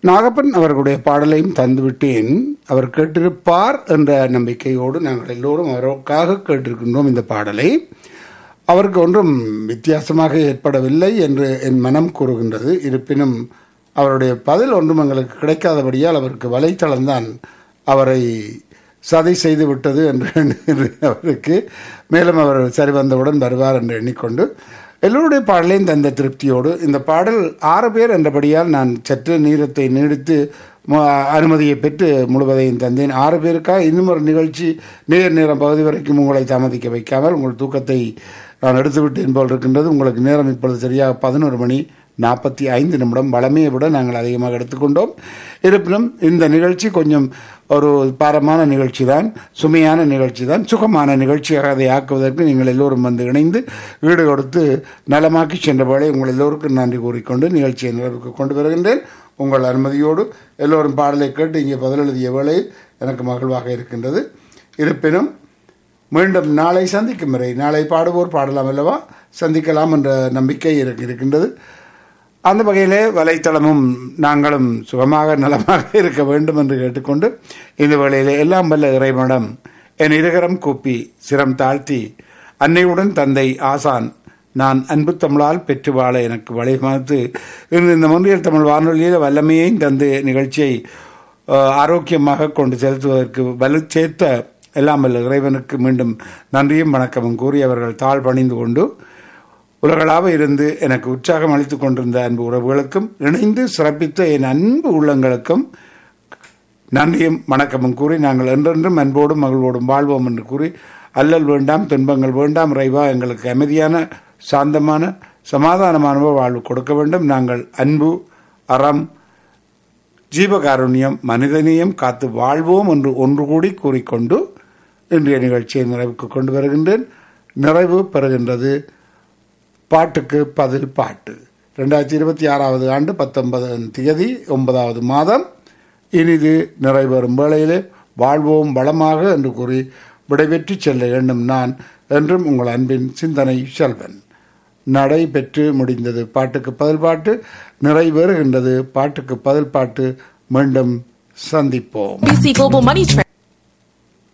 நாகப்பன் அவர்களுடைய பாடலையும் தந்துவிட்டேன் அவர் கேட்டிருப்பார் என்ற நம்பிக்கையோடு நாங்கள் எல்லோரும் அவருக்காக கேட்டிருக்கின்றோம் இந்த பாடலை அவருக்கு ஒன்றும் வித்தியாசமாக ஏற்படவில்லை என்று என் மனம் கூறுகின்றது இருப்பினும் அவருடைய பதில் ஒன்றும் எங்களுக்கு கிடைக்காதபடியால் அவருக்கு வலைத்தளம்தான் அவரை சதி செய்து விட்டது என்று எண்ணுகிறேன் அவருக்கு மேலும் அவர் சரி வந்தவுடன் வருவார் என்று எண்ணிக்கொண்டு எல்லோருடைய பாடலையும் தந்த திருப்தியோடு இந்த பாடல் ஆறு பேர் என்றபடியால் நான் சற்று நீரத்தை நீடித்து மு- அனுமதியை பெற்று முழுவதையும் தந்தேன் ஆறு பேருக்காக இன்னும் ஒரு நிகழ்ச்சி நேர் நேரம் பகுதி வரைக்கும் உங்களை தாமதிக்க வைக்காமல் உங்கள் தூக்கத்தை நான் எடுத்துவிட்டேன் போல் இருக்கின்றது உங்களுக்கு நேரம் இப்பொழுது சரியாக பதினோரு மணி நாற்பத்தி ஐந்து நிமிடம் வளமையை விட நாங்கள் அதிகமாக எடுத்துக்கொண்டோம் இருப்பினும் இந்த நிகழ்ச்சி கொஞ்சம் ஒரு பாரமான நிகழ்ச்சி தான் சுமையான நிகழ்ச்சி தான் சுகமான நிகழ்ச்சியாக அதை ஆக்குவதற்கு நீங்கள் எல்லோரும் வந்து இணைந்து ஈடு கொடுத்து நலமாக்கி சென்ற வேளை உங்கள் எல்லோருக்கும் நன்றி கூறிக்கொண்டு நிகழ்ச்சியை நிறைவுக்கு கொண்டு வருகின்றேன் உங்கள் அனுமதியோடு எல்லோரும் பாடலை கேட்டு இங்கே பதில் எழுதிய வேளையில் எனக்கு மகிழ்வாக இருக்கின்றது இருப்பினும் மீண்டும் நாளை சந்திக்கும் வரை நாளை பாடுவோர் பாடலாம் அல்லவா சந்திக்கலாம் என்ற நம்பிக்கை எனக்கு இருக்கின்றது அந்த வகையிலே வலைத்தளமும் நாங்களும் சுகமாக நலமாக இருக்க வேண்டும் என்று கேட்டுக்கொண்டு இந்த வேளையிலே எல்லாம் வல்ல இறைவனிடம் என் இருகரம் கூப்பி சிரம் தாழ்த்தி அன்னையுடன் தந்தை ஆசான் நான் அன்பு தமிழால் பெற்று வாழ எனக்கு வழிமறித்து இன்று இந்த முன்றியல் தமிழ் வானொலியில் வல்லமையையும் தந்து நிகழ்ச்சியை அஹ், ஆரோக்கியமாக கொண்டு செலுத்துவதற்கு வலு சேர்த்த எல்லாம் வல்ல இறைவனுக்கு மீண்டும் நன்றியும் வணக்கமும் கூறி அவர்கள் தாழ் பணிந்து கொண்டு உலகளாவ இருந்து எனக்கு உற்சாகம் அளித்துக் கொண்டிருந்த அன்பு உறவுகளுக்கும் இணைந்து சிறப்பித்த என் அன்பு உள்ளங்களுக்கும் நன்றியும் வணக்கமும் கூறி நாங்கள் என்றென்றும் அன்போடும் மகிழ்வோடும் வாழ்வோம் என்று கூறி அல்லல் வேண்டாம் துன்பங்கள் வேண்டாம் இறைவா எங்களுக்கு அமைதியான சாந்தமான சமாதானமான வாழ்வு கொடுக்க வேண்டும் நாங்கள் அன்பு அறம் ஜீவகாருண்யம் மனிதனையும் காத்து வாழ்வோம் என்று ஒன்று கூடி கூறிக்கொண்டு இன்றைய நிகழ்ச்சியை நிறைவுக்கு கொண்டு வருகின்றேன் நிறைவு பெறுகின்றது பாட்டுக்கு பதில் பாட்டு ரெண்டாயிரத்தி இருபத்தி ஆறாவது ஆண்டு பத்தொன்பதாம் தேதி ஒன்பதாவது மாதம் இனிது நிறைவேறும் வேளையிலே வாழ்வோம் வளமாக என்று கூறி விடைபெற்று செல்ல எண்ணும் நான் என்றும் உங்கள் அன்பின் சிந்தனை செல்வன் நடை பெற்று முடிந்தது பாட்டுக்கு பதில் பாட்டு நிறைவேறுகின்றது பாட்டுக்கு பதில் பாட்டு மீண்டும் சந்திப்போம் BC Global Money Trend.